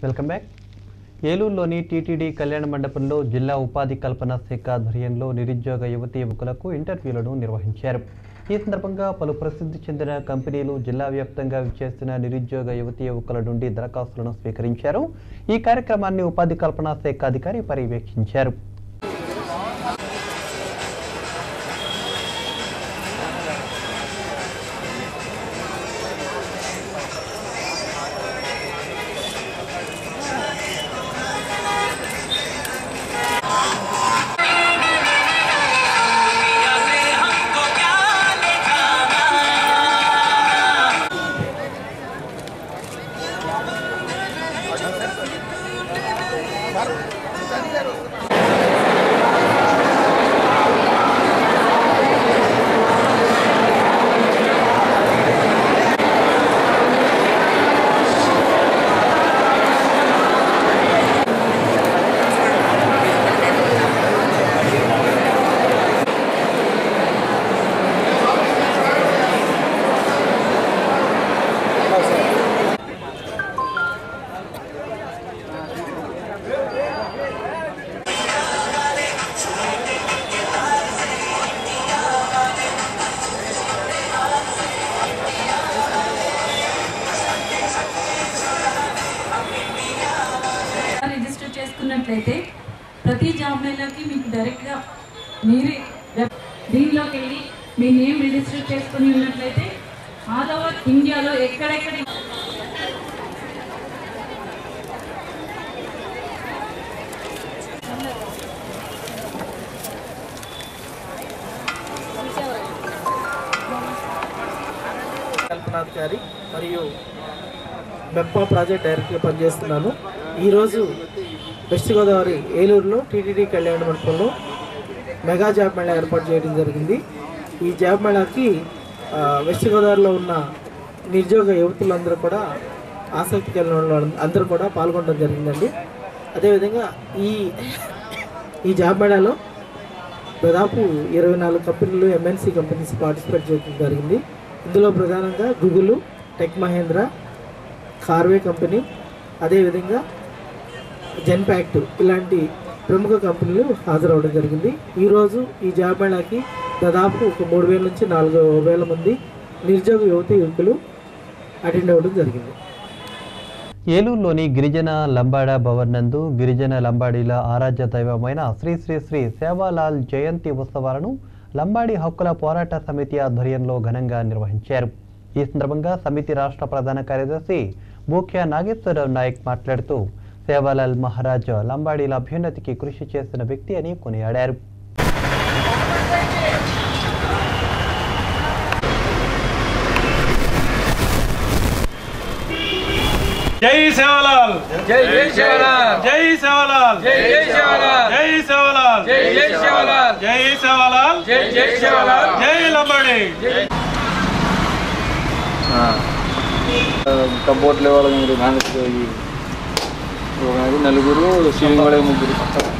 welcome back ఏలూరులోని TTD కళ్యాణ మండపంలో జిల్లా ఉపాధి కల్పన శాఖ ఆధ్వర్యంలో నిరుద్యోగ యువతి యువకులకు ఇంటర్వ్యూలను నిర్వహించారు ఈ సందర్భంగా పలు ప్రసిద్ధి చెందిన కంపెనీలు జిల్లా వ్యాప్తంగా విచ్చేసిన నిరుద్యోగ యువతి యువకుల నుండి దరఖాస్తులను స్వీకరించారు ఈ కార్యక్రమాన్ని ఉపాధి కల్పన శాఖ అధికారి పర్యవేక్షించారు రిజిస్టర్ చేసుకున్నట్లయితే ప్రతి జాబ్ మేళకి మీకు డైరెక్ట్గా మీరే వెబ్- దీనిలోకి వెళ్ళి మీ నేమ్ రిజిస్టర్ చేసుకుని ఉన్నట్లయితే ఆల్ ఓవర్ ఇండియాలో ఎక్కడెక్కడ కల్పనాధికారి మరియు మెప్పా ప్రాజెక్ట్ డైరెక్టర్గా పనిచేస్తున్నాను ఈరోజు వెస్ట్ గోదావరి ఏలూరులో టీటీడీ కళ్యాణ మండపంలో మెగా జాబ్ మేళా ఏర్పాటు చేయడం జరిగింది ఈ జాబ్ మేళాకి ఆ, వెస్ట్ గోదావరిలో ఉన్న నిరుద్యోగ యువతులందరూ కూడా ఆసక్తి కలిగిన వాళ్ళు అందరూ కూడా పాల్గొనడం జరిగిందండి అదేవిధంగా ఈ ఈ జాబ్ మేళాలో దాదాపు ఇరవై నాలుగు కంపెనీలు ఎంఎన్సీ కంపెనీస్ పార్టిసిపేట్ చేయడం జరిగింది ఇందులో ప్రధానంగా Google Tech Mahindra Karvy company అదేవిధంగా జెన్పాక్ట్ ఇలాంటి ప్రముఖ కంపెనీలు హాజరవడం జరిగింది ఈరోజు ఈ జాబ్ మేళాకి దాదాపు ఒక మూడు వేల నుంచి నాలుగు వేల మంది నిరుద్యోగ యువతి యువకులు అటెండ్ అవ్వడం జరిగింది ఏలూరులోని గిరిజన లంబాడ భవన్ నందు గిరిజన లంబాడీల ఆరాధ్య దైవమైన శ్రీ శ్రీ శ్రీ సేవాలాల్ జయంతి ఉత్సవాలను లంబాడీ హక్కుల పోరాట సమితి ఆధ్వర్యంలో ఘనంగా నిర్వహించారు ఈ సందర్భంగా సమితి రాష్ట్ర ప్రధాన కార్యదర్శి ముఖ్య నాగేశ్వరరావు నాయక్ మాట్లాడుతూ సేవాలాల్ మహారాజ్ లంబాడీల అభ్యున్నతికి కృషి చేసిన వ్యక్తి అని కొనియాడారు జై సేవలాల్ జై జై శివలాల్ జై సేవలాల్ జై జై శివలాల్ జై సేవలాల్ జై జై శివలాల్ జై సేవలాల్ జై జై శివలాల్ జై లంబాడి కంపోర్ట్ లెవెల్ మీరు మేనేజ్ ఒక నలుగురు సీలింగ్ వాళ్ళకి ముగ్గురు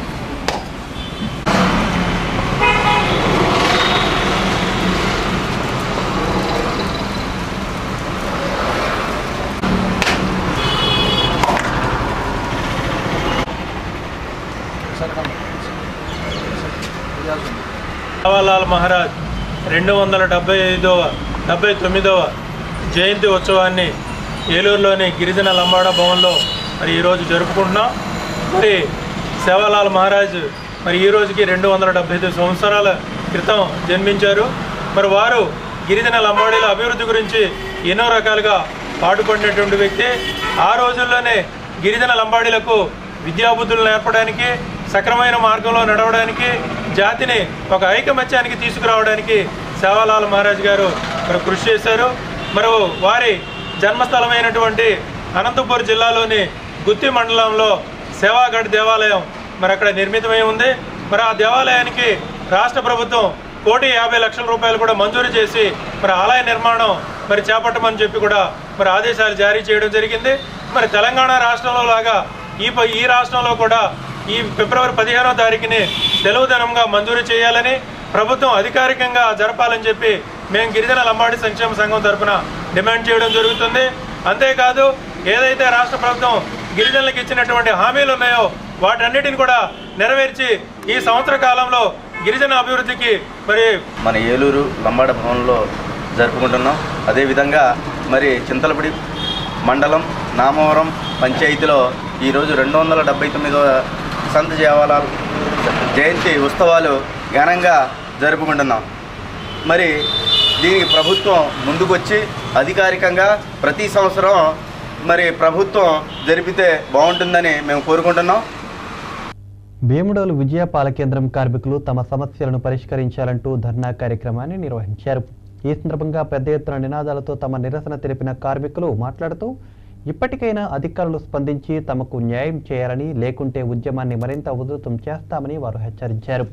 సేవాలాల్ మహారాజ్ రెండు వందల డెబ్బై ఐదవ డెబ్బై తొమ్మిదవ జయంతి ఉత్సవాన్ని ఏలూరులోని గిరిజన లంబాడ భవన్లో మరి ఈరోజు జరుపుకుంటున్నాం మరి సేవాలాల్ మహారాజ్ మరి ఈ రోజుకి రెండు వందల డెబ్బై ఐదు సంవత్సరాల క్రితం జన్మించారు మరి వారు గిరిజన లంబాడీల అభివృద్ధి గురించి ఎన్నో రకాలుగా పాటుపడినటువంటి వ్యక్తి ఆ రోజుల్లోనే గిరిజన లంబాడీలకు విద్యాబుద్ధులు నేర్పడానికి సక్రమైన మార్గంలో నడవడానికి జాతిని ఒక ఐకమత్యానికి తీసుకురావడానికి సేవాలాల్ మహారాజ్ గారు మరి కృషి చేశారు మరి వారి జన్మస్థలమైనటువంటి అనంతపూర్ జిల్లాలోని గుత్తి మండలంలో సేవాగఢ్ దేవాలయం మరి అక్కడ నిర్మితమై ఉంది మరి ఆ దేవాలయానికి రాష్ట్ర ప్రభుత్వం కోటి యాభై లక్షల రూపాయలు కూడా మంజూరు చేసి మరి ఆలయ నిర్మాణం మరి చేపట్టమని చెప్పి కూడా మరి ఆదేశాలు జారీ చేయడం జరిగింది మరి తెలంగాణ రాష్ట్రంలో లాగా ఈ ప- ఈ రాష్ట్రంలో కూడా ఈ ఫిబ్రవరి పదిహేనో తారీఖుని సెలవు దినంగా మంజూరు చేయాలని ప్రభుత్వం అధికారికంగా జరపాలని చెప్పి మేము గిరిజన లంబాడి సంక్షేమ సంఘం తరపున డిమాండ్ చేయడం జరుగుతుంది అంతేకాదు ఏదైతే రాష్ట్ర ప్రభుత్వం గిరిజనులకు ఇచ్చినటువంటి హామీలు ఉన్నాయో వాటన్నిటిని కూడా నెరవేర్చి ఈ సంవత్సర కాలంలో గిరిజన అభివృద్ధికి మరి మన ఏలూరు లంబాడ భవన్లో జరుపుకుంటున్నాం అదేవిధంగా మరి చింతలపూడి మండలం నామవరం పంచాయతీలో ఈరోజు రెండు వందల డెబ్బై తొమ్మిదవ సంత దేవాలయాలు జయంతి ఉత్సవాలు ఘనంగా జరుపుకుంటున్నాం మరి దీనికి ప్రభుత్వం ముందుకొచ్చి అధికారికంగా ప్రతి సంవత్సరం మరి ప్రభుత్వం జరిపితే బాగుంటుందని మేము కోరుకుంటున్నాం భీముడోలు విజయ పాల కేంద్రం కార్మికులు తమ సమస్యలను పరిష్కరించాలంటూ ధర్నా కార్యక్రమాన్ని నిర్వహించారు ఈ సందర్భంగా పెద్ద ఎత్తున నినాదాలతో తమ నిరసన తెలిపిన కార్మికులు మాట్లాడుతూ ఇప్పటికైనా అధికారులు స్పందించి తమకు న్యాయం చేయాలని లేకుంటే ఉద్యమాన్ని మరింత ఉధృతం చేస్తామని వారు హెచ్చరించారు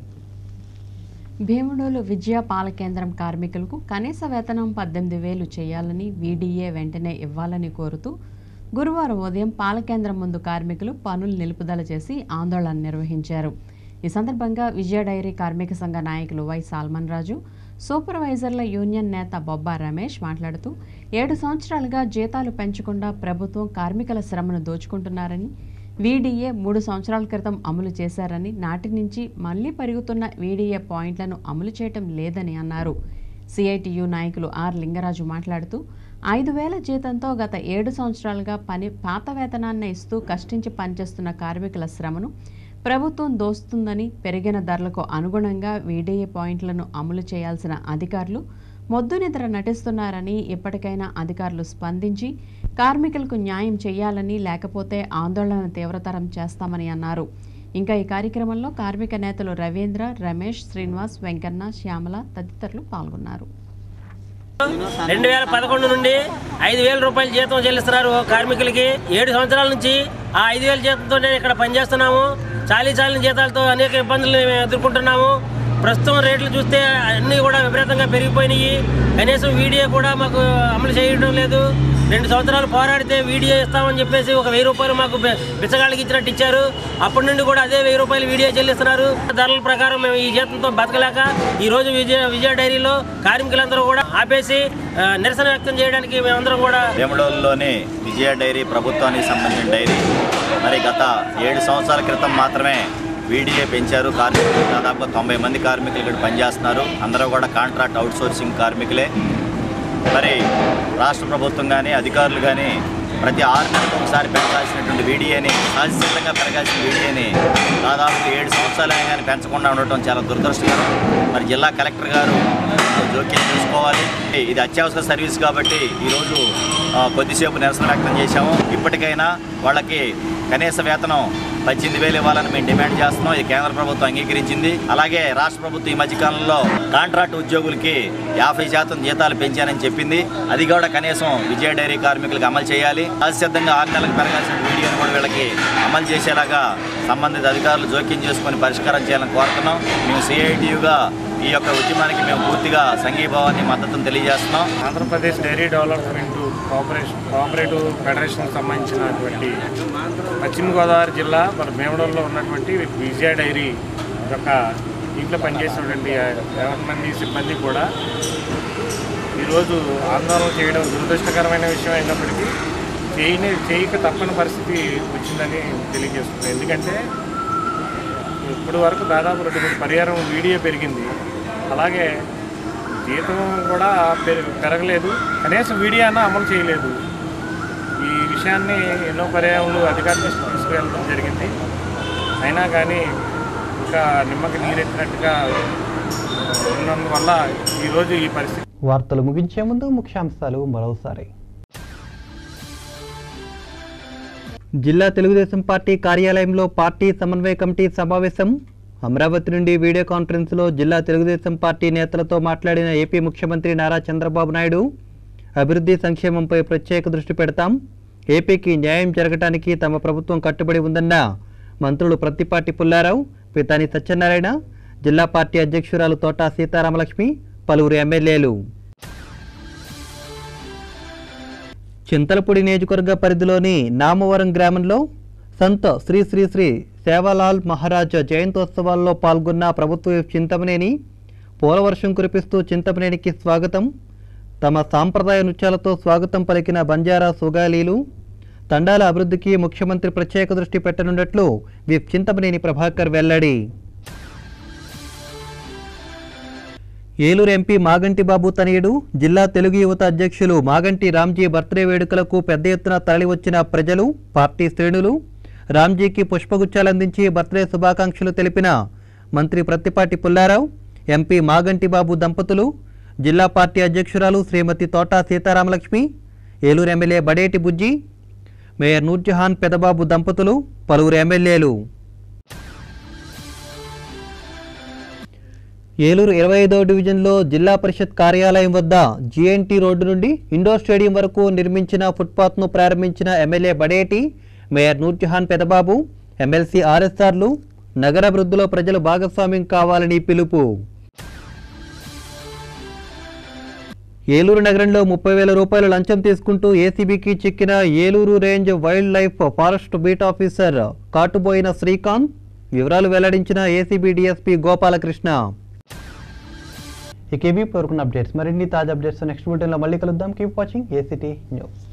భీముడోలు విజయ పాల కేంద్రం కార్మికులకు కనీస వేతనం పద్దెనిమిది వేలు చేయాలని వీడీఏ వెంటనే ఇవ్వాలని కోరుతూ గురువారం ఉదయం పాల కేంద్రం ముందు కార్మికులు పనులు నిలుపుదల చేసి ఆందోళన నిర్వహించారు ఈ సందర్భంగా విజయ డైరీ కార్మిక సంఘ నాయకులు వై సాల్మన్ రాజు సూపర్వైజర్ల యూనియన్ నేత బొబ్బా రమేష్ మాట్లాడుతూ ఏడు సంవత్సరాలుగా జీతాలు పెంచకుండా ప్రభుత్వం కార్మికుల శ్రమను దోచుకుంటున్నారని వీడీఏ మూడు సంవత్సరాల క్రితం అమలు చేశారని నాటి నుంచి మళ్లీ పెరుగుతున్న వీడీఏ పాయింట్లను అమలు చేయటం లేదని అన్నారు సిఐటియు నాయకులు ఆర్ లింగరాజు మాట్లాడుతూ ఐదు వేల జీతంతో గత ఏడు సంవత్సరాలుగా పని పాత వేతనాన్ని ఇస్తూ కష్టించి పనిచేస్తున్న కార్మికుల శ్రమను ప్రభుత్వం దోస్తుందని పెరిగిన ధరలకు అనుగుణంగా వీడీఏ పాయింట్లను అమలు చేయాల్సిన అధికారులు మొద్దు నిద్ర నటిస్తున్నారని ఇప్పటికైనా అధికారులు స్పందించి కార్మికులకు న్యాయం చేయాలని లేకపోతే ఆందోళన తీవ్రతరం చేస్తామని అన్నారు ఇంకా ఈ కార్యక్రమంలో కార్మిక నేతలు రవీంద్ర రమేష్ శ్రీనివాస్ వెంకన్న శ్యామల తదితరులు పాల్గొన్నారు రెండు వేల పదకొండు నుండి ఐదు వేల రూపాయల జీతం చెల్లిస్తున్నారు కార్మికులకి ఏడు సంవత్సరాల నుంచి ఆ ఐదు వేల జీతంతోనే ఇక్కడ పనిచేస్తున్నాము చాలీ చాలిన జీతాలతో అనేక ఇబ్బందులు మేము ఎదుర్కొంటున్నాము ప్రస్తుతం రేట్లు చూస్తే అన్నీ కూడా విపరీతంగా పెరిగిపోయినాయి కనీసం వీడియో కూడా మాకు అమలు చేయడం లేదు రెండు సంవత్సరాలు పోరాడితే వీడియో ఇస్తామని చెప్పేసి ఒక వెయ్యి రూపాయలు మాకు బె- బిచ్చగాళ్ళకి ఇచ్చినట్టు ఇచ్చారు అప్పటి నుండి కూడా అదే వెయ్యి రూపాయలు వీడియో చెల్లిస్తున్నారు ధరల ప్రకారం మేము ఈ జీతంతో బతకలేక ఈ రోజు విజయ విజయ డైరీలో కార్మికులందరూ కూడా ఆపేసి ఆ, నిరసన వ్యక్తం చేయడానికి మేమందరం కూడా వేముడోలులోని విజయ డైరీ ప్రభుత్వానికి సంబంధించిన డైరీ మరి గత ఏడు సంవత్సరాల క్రితం మాత్రమే వీడియే పెంచారు కార్మికులు దాదాపు తొంభై మంది కార్మికులు ఇక్కడ పనిచేస్తున్నారు అందరూ కూడా కాంట్రాక్ట్ అవుట్సోర్సింగ్ కార్మికులే మరి రాష్ట్ర ప్రభుత్వం కానీ అధికారులు కానీ ప్రతి ఆరు నెలలకు ఒకసారి పెంచాల్సినటువంటి వీడియోని సహజసిద్ధంగా పెరగాల్సిన వీడియోని దాదాపు ఏడు సంవత్సరాలు అయినా కానీ పెంచకుండా ఉండటం చాలా దురదృష్టకరం మరి జిల్లా కలెక్టర్ గారు జోక్యం చేసుకోవాలి ఇది అత్యవసర సర్వీస్ కాబట్టి ఈరోజు ఆ, కొద్దిసేపు నిరసన వ్యక్తం చేశాము ఇప్పటికైనా వాళ్ళకి కనీస వేతనం పద్దెనిమిది వేలు ఇవ్వాలని మేము డిమాండ్ చేస్తున్నాం ఇది కేంద్ర ప్రభుత్వం అంగీకరించింది అలాగే రాష్ట్ర ప్రభుత్వం ఈ మధ్యకాలంలో కాంట్రాక్ట్ ఉద్యోగులకి యాభై శాతం జీతాలు పెంచానని చెప్పింది అది కూడా కనీసం విజయ డైరీ కార్మికులకు అమలు చేయాలి సహసిద్ధంగా ఆరు నెలలకు పెరగాల్సిన వీడియోని కూడా వీళ్ళకి అమలు చేసేలాగా సంబంధిత అధికారులు జోక్యం చేసుకొని పరిష్కారం చేయాలని కోరుతున్నాం మేము సిఐటియుగా ఈ యొక్క ఉద్యమానికి మేము పూర్తిగా సంఘీభావాన్ని మద్దతును తెలియజేస్తున్నాం Andhra Pradesh dairy development cooperation cooperative federation సంబంధించినటువంటి పశ్చిమ గోదావరి జిల్లా మన భీమడంలో ఉన్నటువంటి విజయ డైరీ యొక్క ఇంట్లో పనిచేసినటువంటి యాభై మంది సిబ్బంది కూడా ఈరోజు ఆందోళన చేయడం దురదృష్టకరమైన విషయం అయినప్పటికీ చేయని చేయక తప్పని పరిస్థితి వచ్చిందని తెలియజేస్తుంది ఎందుకంటే ఇప్పటి వరకు దాదాపు రెండు మూడు పరిహారం వీడియో పెరిగింది అలాగే జీతం కూడా పెర- పెరగలేదు కనీసం వీడియో అన్నా అమలు చేయలేదు ఈ విషయాన్ని ఎన్నో పర్యాయములు అధికారుల దృష్టికి తీసుకువెళ్ళడం జరిగింది అయినా కానీ ఇంకా నిమ్మకి నీరెత్తినట్టుగా ఉన్నందువల్ల ఈరోజు ఈ పరిస్థితి వార్తలు ముగించే ముందు ముఖ్యాంశాలు మరోసారి జిల్లా తెలుగుదేశం పార్టీ కార్యాలయంలో పార్టీ సమన్వయ కమిటీ సమావేశం అమరావతి నుండి వీడియో కాన్ఫరెన్స్లో జిల్లా తెలుగుదేశం పార్టీ నేతలతో మాట్లాడిన ఏపీ ముఖ్యమంత్రి నారా చంద్రబాబు నాయుడు అభివృద్ధి సంక్షేమంపై ప్రత్యేక దృష్టి పెడతాం ఏపీకి న్యాయం జరగటానికి తమ ప్రభుత్వం కట్టుబడి ఉందన్న మంత్రులు ప్రత్తిపాటి పుల్లారావు పితాని సత్యనారాయణ జిల్లా పార్టీ అధ్యక్షురాలు తోట సీతారామలక్ష్మి పలువురు ఎమ్మెల్యేలు చింతలపూడి నియోజకవర్గ పరిధిలోని నామవరం గ్రామంలో సంత శ్రీ శ్రీ శ్రీ సేవాలాల్ మహారాజ్ జయంతోత్సవాల్లో పాల్గొన్న ప్రభుత్వ విప్ చింతమనేని పూలవర్షం కురిపిస్తూ చింతమనేనికి స్వాగతం తమ సాంప్రదాయ నృత్యాలతో స్వాగతం పలికిన బంజారా సుగాలీలు తండాల అభివృద్ధికి ముఖ్యమంత్రి ప్రత్యేక దృష్టి పెట్టనున్నట్లు విప్ చింతమనేని ప్రభాకర్ వెల్లడి ఏలూరు ఎంపీ మాగంటి బాబు తనయుడు జిల్లా తెలుగు యువత అధ్యక్షులు మాగంటి రామ్జీ బర్త్డే వేడుకలకు పెద్ద ఎత్తున తరలివచ్చిన ప్రజలు పార్టీ శ్రేణులు రామ్జీకి పుష్పగుచ్చాలందించి బర్త్డే శుభాకాంక్షలు తెలిపిన మంత్రి ప్రత్తిపాటి పుల్లారావు ఎంపీ మాగంటి బాబు దంపతులు జిల్లా పార్టీ అధ్యక్షురాలు శ్రీమతి తోటా సీతారామలక్ష్మి ఏలూరు ఎమ్మెల్యే బడేటి బుజ్జి మేయర్ నూర్జహాన్ పెదబాబు దంపతులు పలువురు ఎమ్మెల్యేలు ఏలూరు ఇరవై ఐదవ డివిజన్లో జిల్లా పరిషత్ కార్యాలయం వద్ద జీఎన్టీ రోడ్డు నుండి ఇండోర్ స్టేడియం వరకు నిర్మించిన ఫుట్పాత్ను ప్రారంభించిన MLA Badeti mayor Noorjahan Pedababu MLC ఆర్ఎస్ఆర్లు నగర అభివృద్ధిలో ప్రజలు భాగస్వామ్యం కావాలని పిలుపు ఏలూరు నగరంలో ముప్పై వేల రూపాయలు లంచం తీసుకుంటూ ఏసీబీకి చిక్కిన Eluru range wild life forest beat officer Katuboina Srikanth వివరాలు వెల్లడించిన ఏసీబీ డీఎస్పీ గోపాలకృష్ణ ఇక ఇవి కోరుకున్న అప్డేట్స్ మరిన్ని తాజా అప్డేట్స్ నెక్స్ట్ బులెటిన్లో మళ్ళీ కలుద్దాం కీప్ వాచింగ్ ఏసీటీ న్యూస్